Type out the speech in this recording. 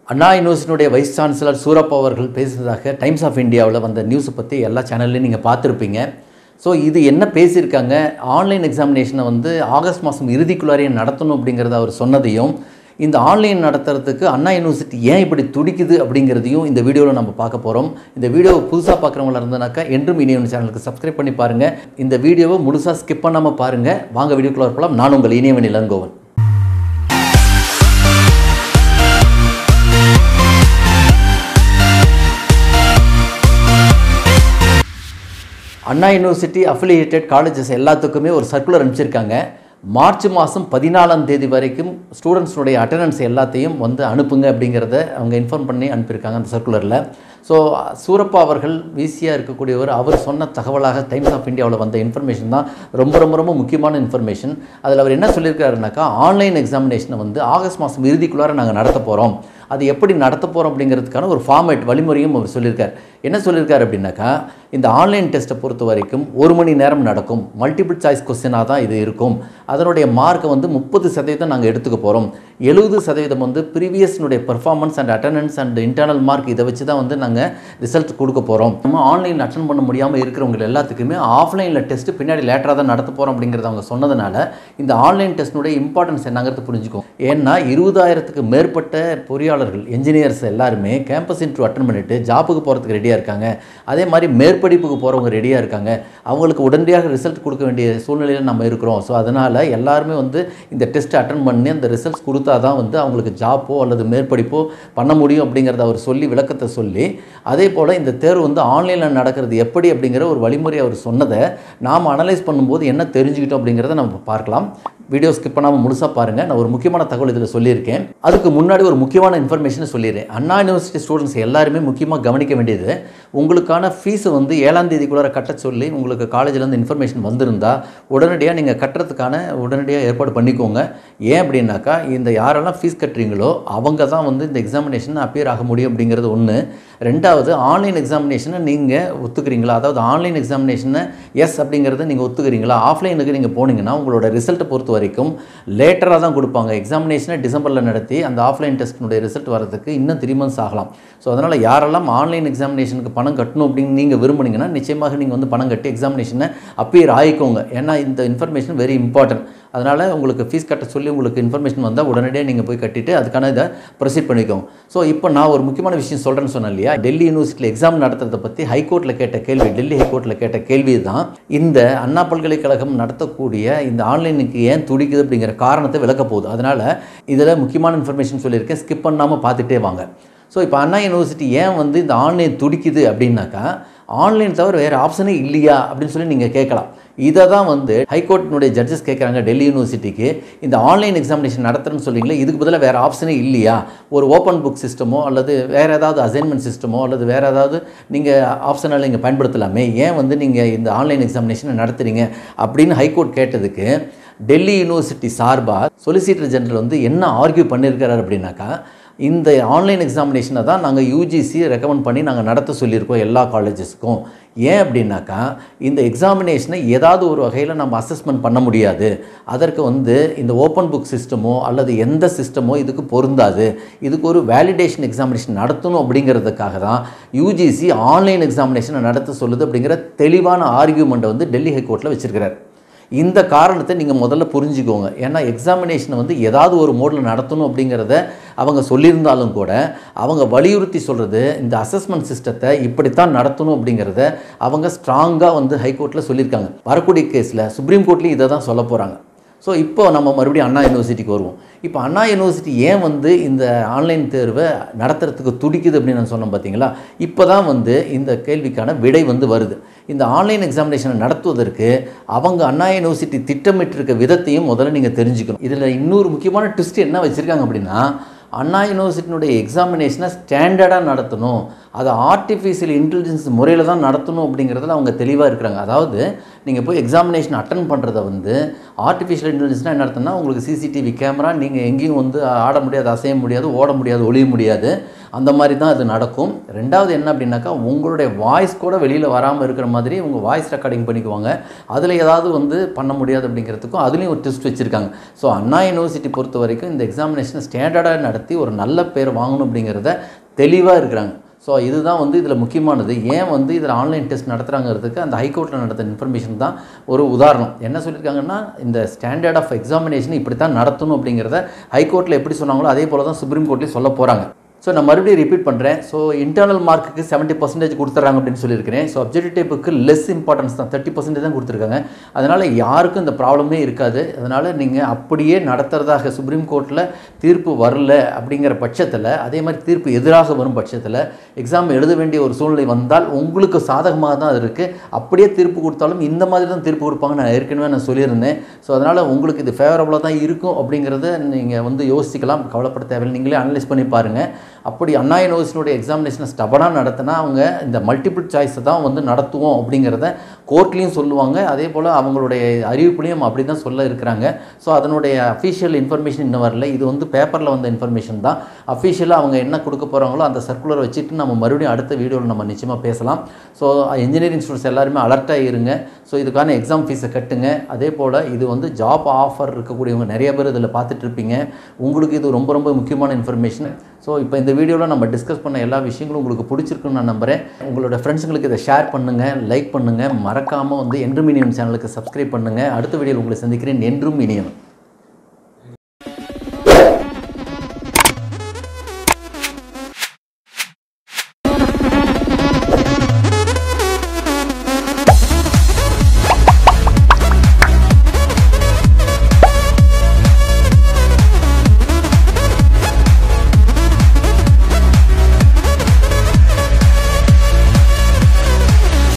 அண்ணா யூனிவர்சிட்டியுடைய vice chancellor Surappa அவர்கள் பேசுனதாக டைம்ஸ் ஆஃப் இந்தியாவில் வந்த நியூஸை பற்றி எல்லா சேனல்லையும் நீங்கள் பார்த்துருப்பீங்க ஸோ இது என்ன பேசியிருக்காங்க ஆன்லைன் எக்ஸாமினேஷனை வந்து ஆகஸ்ட் மாதம் இறுதிக்குள்ளாரையே நடத்தணும் அப்படிங்கிறத அவர் சொன்னதையும் இந்த ஆன்லைன் நடத்துறதுக்கு அண்ணா யூனிவர்சிட்டி ஏன் இப்படி துடிக்குது அப்படிங்கிறதையும் இந்த வீடியோவில் நம்ம பார்க்க போகிறோம் இந்த வீடியோவை புதுசாக பார்க்குறவங்களா இருந்தனாக்கா என்றும் இனியவன் சேனலுக்கு சப்ஸ்கிரைப் பண்ணி பாருங்கள் இந்த வீடியோவை முழுசாக ஸ்கிப் பண்ணாமல் பாருங்கள் வாங்க வீடியோக்குள்ள வரப்போலாம் நான் உங்கள் Iniyavan Elangovan Anna university affiliated colleges எல்லாத்துக்குமே ஒரு சர்க்குலர் அனுப்பிச்சிருக்காங்க மார்ச் மாதம் பதினாலாம் தேதி வரைக்கும் ஸ்டூடெண்ட்ஸுடைய அட்டண்டன்ஸ் எல்லாத்தையும் வந்து அனுப்புங்க அப்படிங்கிறத அவங்க இன்ஃபார்ம் பண்ணி அனுப்பியிருக்காங்க அந்த சர்க்குலரில் ஸோ சூரப்பா அவர்கள் வீசியாக இருக்கக்கூடியவர் அவர் சொன்ன தகவலாக டைம்ஸ் ஆஃப் இந்தியாவில் வந்த இன்ஃபர்மேஷன் தான் ரொம்ப ரொம்ப ரொம்ப முக்கியமான இன்ஃபர்மேஷன் அதில் அவர் என்ன சொல்லியிருக்காருனாக்கா ஆன்லைன் எக்ஸாமினேஷனை வந்து ஆகஸ்ட் மாதம் இறுதிக்குள்ளார நாங்கள் நடத்த போகிறோம் அது எப்படி நடத்த போகிறோம் அப்படிங்கிறதுக்கான ஒரு ஃபார்மேட் வழிமுறையும் அவர் சொல்லியிருக்கார் என்ன சொல்லியிருக்காரு அப்படின்னாக்கா இந்த ஆன்லைன் டெஸ்ட்டை பொறுத்த வரைக்கும் ஒரு மணி நேரம் நடக்கும் மல்டிபிள் சாய்ஸ் கொஸ்டினாக தான் இது இருக்கும் அதனுடைய மார்க்கை வந்து முப்பது சதவீதம் நாங்கள் எடுத்துக்க போகிறோம் எழுபது சதவீதம் வந்து ப்ரீவியஸ்னுடைய performance and attendance and internal mark இதை வச்சு தான் வந்து நாங்கள் ரிசல்ட் கொடுக்க போகிறோம் நம்ம ஆன்லைனில் அட்டன் பண்ண முடியாமல் இருக்கிறவங்க எல்லாத்துக்குமே ஆஃப்லைனில் டெஸ்ட்டு பின்னாடி லேட்டராக தான் நடத்த போகிறோம் அப்படிங்கிறத அவங்க சொன்னதுனால இந்த ஆன்லைன் டெஸ்ட்டினுடைய இம்பார்ட்டன்ஸ் என்னங்கிறது புரிஞ்சுக்கும் ஏன்னா இருபதாயிரத்துக்கு மேற்பட்ட பொறியாளர்கள் என்ஜினியர்ஸ் எல்லாருமே கேம்பஸ் இன்ட்ரூ அட்டன் பண்ணிட்டு ஜாப்புக்கு போகிறதுக்கு ரெடியாக இருக்காங்க அதே மாதிரி மேற்படிப்புக்கு போகிறவங்க ரெடியாக இருக்காங்க அவங்களுக்கு உடனடியாக ரிசல்ட் கொடுக்க வேண்டிய சூழ்நிலையில் நம்ம இருக்கிறோம் ஸோ அதனால் எல்லாருமே வந்து இந்த டெஸ்ட் அட்டன் பண்ணி அந்த ரிசல்ட்ஸ் கொடுத்தா தான் வந்து அவங்களுக்கு ஜாப்போ அல்லது மேற்படிப்போ பண்ண முடியும் அப்படிங்கிறத அவர் சொல்லி விளக்கத்தை சொல்லி அதே போல் இந்த தேர்வு வந்து ஆன்லைனில் நடக்கிறது எப்படி அப்படிங்கிற ஒரு வழிமுறை அவர் சொன்னதை நாம் அனலைஸ் பண்ணும்போது என்ன தெரிஞ்சுக்கிட்டோம் அப்படிங்கிறத நம்ம பார்க்கலாம் வீடியோ ஸ்கிப் பண்ணாமல் முழுசாக பாருங்கள் நான் ஒரு முக்கியமான தகவல் இதில் சொல்லியிருக்கேன் அதுக்கு முன்னாடி ஒரு முக்கியமான இன்ஃபர்மேஷனை சொல்லிடுறேன் அண்ணா யூனிவர்சிட்டி ஸ்டூடெண்ட்ஸ் எல்லாருமே முக்கியமாக கவனிக்க வேண்டியது உங்களுக்கான ஃபீஸை வந்து ஏழாம் தேதிக்குள்ளார கட்ட சொல்லி உங்களுக்கு காலேஜிலேருந்து இன்ஃபர்மேஷன் வந்திருந்தா உடனடியாக நீங்கள் கட்டுறதுக்கான உடனடியாக ஏற்பாடு பண்ணிக்கோங்க ஏன் அப்படின்னாக்கா இந்த யாரெல்லாம் ஃபீஸ் கட்டுறீங்களோ அவங்க தான் வந்து இந்த எக்ஸாமினேஷன் அப்பியர் ஆக முடியும் அப்படிங்கிறது ஒன்று ரெண்டாவது ஆன்லைன் எக்ஸாமினேஷனை நீங்கள் ஒத்துக்கிறீங்களா அதாவது ஆன்லைன் எக்ஸாமினேஷனை எஸ் அப்படிங்கிறத நீங்கள் ஒத்துக்கிறீங்களா ஆஃப்லைனுக்கு நீங்கள் போனீங்கன்னா உங்களோட ரிசல்ட்டை பொறுத்த வரைக்கும் லேட்டராக தான் கொடுப்பாங்க எக்ஸாமினேஷனை டிசம்பரில் நடத்தி அந்த ஆஃப்லைன் டெஸ்ட்டினுடைய ரிசல்ட் வரதுக்கு இன்னும் த்ரீ மந்த்ஸ் ஆகலாம் ஸோ அதனால் யாரெல்லாம் ஆன்லைன் எக்ஸாமினேஷனுக்கு பணம் கட்டணும் அப்படின்னு நீங்கள் விரும்புனீங்கன்னா நிச்சயமாக நீங்கள் வந்து பணம் கட்டி எக்ஸாமினேஷனை அப்பியர் ஆகிக்கோங்க ஏன்னா இந்த இன்ஃபர்மேஷன் வெரி இம்பார்ட்டன்ட் அதனால் உங்களுக்கு ஃபீஸ் கட்ட சொல்லி உங்களுக்கு இன்ஃபர்மேஷன் வந்தால் உடனடியாக நீங்கள் போய் கட்டிட்டு அதுக்கான இதை ப்ரொசீட் பண்ணிக்கோங்க ஸோ இப்போ நான் ஒரு முக்கியமான விஷயம் சொல்கிறேன்னு சொன்னேன் இல்லையா டெல்லி யூனிவர்சிட்டியில் எக்ஸாம் நடத்துறதை பற்றி ஹைகோர்ட்டில் கேட்ட கேள்வி டெல்லி ஹைகோர்ட்டில் கேட்ட கேள்வி தான் இந்த அண்ணா பல்கலைக்கழகம் நடத்தக்கூடிய இந்த ஆன்லைனுக்கு ஏன் துடிக்குது அப்படிங்கிற காரணத்தை விளக்க போகுது அதனால் இதில் முக்கியமான இன்ஃபர்மேஷன் சொல்லியிருக்கேன் ஸ்கிப் பண்ணாமல் பார்த்துட்டே வாங்க ஸோ இப்போ அண்ணா யூனிவர்சிட்டி ஏன் வந்து இந்த ஆன்லைன் துடிக்குது அப்படின்னாக்கா ஆன்லைன் தவிர வேறு ஆப்ஷனே இல்லையா அப்படின்னு சொல்லி நீங்கள் கேட்கலாம் இதை தான் வந்து ஹைகோர்ட்டினுடைய ஜட்ஜஸ் கேட்குறாங்க டெல்லி யூனிவர்சிட்டிக்கு இந்த ஆன்லைன் எக்ஸாமினேஷன் நடத்துறேன்னு சொல்லிங்களே இதுக்கு பதிலாக வேறு ஆப்ஷனே இல்லையா ஒரு ஓப்பன் புக் சிஸ்டமோ அல்லது வேறு ஏதாவது அசைன்மெண்ட் சிஸ்டமோ அல்லது வேறு ஏதாவது நீங்கள் ஆப்ஷனால் நீங்கள் பயன்படுத்தலாமே ஏன் வந்து நீங்கள் இந்த ஆன்லைன் எக்ஸாமினேஷனை நடத்துகிறீங்க அப்படின்னு ஹைகோர்ட் கேட்டதுக்கு டெல்லி யூனிவர்சிட்டி சார்பாக சொலிசிட்டர் ஜெனரல் வந்து என்ன ஆர்கியூ பண்ணியிருக்கிறார் அப்படின்னாக்கா இந்த ஆன்லைன் எக்ஸாமினேஷனை தான் நாங்கள் யூஜிசி ரெக்கமெண்ட் பண்ணி நாங்கள் நடத்த சொல்லியிருக்கோம் எல்லா காலேஜஸ்க்கும் ஏன் அப்படின்னாக்கா இந்த எக்ஸாமினேஷனை ஏதாவது ஒரு வகையில் நம்ம அசஸ்மெண்ட் பண்ண முடியாது அதற்கு வந்து இந்த ஓப்பன் புக் சிஸ்டமோ அல்லது எந்த சிஸ்டமோ இதுக்கு பொருந்தாது இதுக்கு ஒரு வேலிடேஷன் எக்ஸாமினேஷன் நடத்தணும் அப்படிங்கிறதுக்காக தான் யூஜிசி ஆன்லைன் எக்ஸாமினேஷனை நடத்த சொல்லுது அப்படிங்கிற தெளிவான ஆர்கியூமெண்ட்டை வந்து டெல்லி ஹைகோர்ட்டில் வச்சிருக்கிறார் இந்த காரணத்தை நீங்கள் முதல்ல புரிஞ்சுக்கோங்க ஏன்னா எக்ஸாமினேஷனை வந்து ஏதாவது ஒரு மோடில் நடத்தணும் அப்படிங்கிறத அவங்க சொல்லியிருந்தாலும் கூட அவங்க வலியுறுத்தி சொல்கிறது இந்த அசஸ்மெண்ட் சிஸ்டத்தை இப்படித்தான் நடத்தணும் அப்படிங்கிறத அவங்க ஸ்ட்ராங்காக வந்து ஹைகோர்ட்டில் சொல்லியிருக்காங்க வரக்கூடிய கேஸில் சுப்ரீம் கோர்ட்லேயும் இதை தான் சொல்ல போகிறாங்க ஸோ இப்போ நம்ம மறுபடியும் அண்ணா யூனிவர்சிட்டிக்கு வருவோம் இப்போ அண்ணா யூனிவர்சிட்டி ஏன் வந்து இந்த ஆன்லைன் தேர்வை நடத்துறதுக்கு துடிக்குது அப்படின்னு நான் சொன்னேன் பார்த்தீங்களா இப்போ தான் வந்து இந்த கேள்விக்கான விடை வந்து வருது இந்த ஆன்லைன் எக்ஸாமினேஷனை நடத்துவதற்கு அவங்க அண்ணா யூனிவர்சிட்டி திட்டமிட்டிருக்க விதத்தையும் முதல்ல நீங்கள் தெரிஞ்சுக்கணும் இதில் இன்னொரு முக்கியமான ட்விஸ்ட் என்ன வச்சுருக்காங்க அப்படின்னா அண்ணா யூனிவர்சிட்டியினுடைய எக்ஸாமினேஷனை ஸ்டாண்டர்டாக நடத்தணும் அதை ஆர்டிஃபிஷியல் இன்டெலிஜென்ஸ் முறையில் தான் நடத்தணும் அப்படிங்கிறதுல அவங்க தெளிவாக இருக்கிறாங்க அதாவது நீங்கள் போய் எக்ஸாமினேஷன் அட்டன் பண்ணுறத வந்து ஆர்டிஃபிஷியல் இன்டெலிஜென்ஸ்னால் என்ன அர்த்தம்னா உங்களுக்கு சிசிடிவி கேமரா நீங்கள் எங்கேயும் வந்து ஆட முடியாது அசைய முடியாது ஓட முடியாது ஒளிய முடியாது அந்த மாதிரி தான் அது நடக்கும் ரெண்டாவது என்ன அப்படின்னாக்கா உங்களுடைய வாய்ஸ் கூட வெளியில் வராமல் இருக்கிற மாதிரி உங்கள் வாய்ஸ் ரெக்கார்டிங் பண்ணிக்குவாங்க அதில் ஏதாவது வந்து பண்ண முடியாது அப்படிங்கிறதுக்கும் அதுலேயும் ஒரு டெஸ்ட் வச்சுருக்காங்க ஸோ அண்ணா யூனிவர்சிட்டி பொறுத்த வரைக்கும் இந்த எக்ஸாமினேஷனை ஸ்டாண்டர்டாக நடத்தி ஒரு நல்ல பேர் வாங்கணும் அப்படிங்கிறத தெளிவாக இருக்கிறாங்க ஸோ இதுதான் வந்து இதில் முக்கியமானது ஏன் வந்து இதில் ஆன்லைன் டெஸ்ட் நடத்துகிறாங்கிறதுக்கு அந்த ஹைகோர்ட்டில் நடத்த இன்ஃபர்மேஷன் தான் ஒரு உதாரணம் என்ன சொல்லியிருக்காங்கன்னா இந்த ஸ்டாண்டர்ட் ஆஃப் எக்ஸாமினேஷன் இப்படி தான் நடத்தணும் அப்படிங்கிறத ஹைகோர்ட்டில் எப்படி சொன்னாங்களோ அதே போல் தான் சுப்ரீம் கோர்ட்லேயும் சொல்ல போகிறாங்க ஸோ நான் மறுபடியும் ரிப்பீட் பண்ணுறேன் ஸோ இன்டர்னல் மார்க்குக்கு செவன்ட்டி பர்சன்டேஜ் கொடுத்துட்றாங்க அப்படின்னு சொல்லியிருக்கிறேன் ஸோ அப்ஜெக்டிவ் டைப்புக்கு லெஸ் இம்பார்ட்டன்ஸ் தான் தேர்ட்டி பர்சன்டேஜ் தான் கொடுத்துருக்காங்க அதனால் யாருக்கும் இந்த ப்ராப்ளமே இருக்காது அதனால் நீங்கள் அப்படியே நடத்துறதாக சுப்ரீம் கோர்ட்டில் தீர்ப்பு வரல அப்படிங்கிற பட்சத்தில் அதே மாதிரி தீர்ப்பு எதிராக வரும் பட்சத்தில் எக்ஸாம் எழுத வேண்டிய ஒரு சூழ்நிலை வந்தால் உங்களுக்கு சாதகமாக தான் அது இருக்குது அப்படியே தீர்ப்பு கொடுத்தாலும் இந்த மாதிரி தான் தீர்ப்பு கொடுப்பாங்க நான் ஏற்கனவே நான் சொல்லியிருந்தேன் ஸோ அதனால் உங்களுக்கு இது ஃபேவரபுளாக தான் இருக்கும் அப்படிங்கிறத நீங்கள் வந்து யோசிக்கலாம் கவலைப்பட தேவையில்லை நீங்களே அனலைஸ் பண்ணி பாருங்கள் அப்படி அண்ணா யூனிவர்சிட்டியோட எக்ஸாமினேஷனை ஸ்டபனாக நடத்தினா அவங்க இந்த மல்டிபிள் சாய்ஸை தான் வந்து நடத்துவோம் அப்படிங்கிறத கோர்ட்லேயும் சொல்லுவாங்க அதே போல் அவங்களுடைய அறிவிப்புலையும் அப்படி தான் சொல்ல இருக்கிறாங்க ஸோ அதனுடைய அஃபிஷியல் இன்ஃபர்மேஷன் இன்னும் வரல இது வந்து பேப்பரில் வந்த இன்ஃபர்மேஷன் தான் அஃபிஷியலாக அவங்க என்ன கொடுக்க போகிறாங்களோ அந்த சர்க்குலர் வச்சுட்டு நம்ம மறுபடியும் அடுத்த வீடியோவில் நம்ம நிச்சயமாக பேசலாம் ஸோ இன்ஜினியரிங் ஸ்டூடெண்ட்ஸ் எல்லாருமே அலர்ட்டாக இருங்க ஸோ இதுக்கான எக்ஸாம் ஃபீஸை கட்டுங்க அதே போல் இது வந்து ஜாப் ஆஃபர் இருக்கக்கூடியவங்க நிறைய பேர் இதில் பார்த்துட்டு இருப்பீங்க உங்களுக்கு இது ரொம்ப ரொம்ப முக்கியமான இன்ஃபர்மேஷன் ஸோ இப்போ இந்த வீடியோவில் நம்ம டிஸ்கஸ் பண்ண எல்லா விஷயங்களும் உங்களுக்கு பிடிச்சிருக்குன்னு நான் நம்புகிறேன் உங்களோட ஃப்ரெண்ட்ஸுங்களுக்கு இதை ஷேர் பண்ணுங்கள் லைக் பண்ணுங்கள் மறக்காமல் வந்து என்றும் இனியன் சேனலுக்கு சப்ஸ்கிரைப் பண்ணுங்கள் அடுத்த வீடியோவில் உங்களை சந்திக்கிறேன் என்றும் இனியன்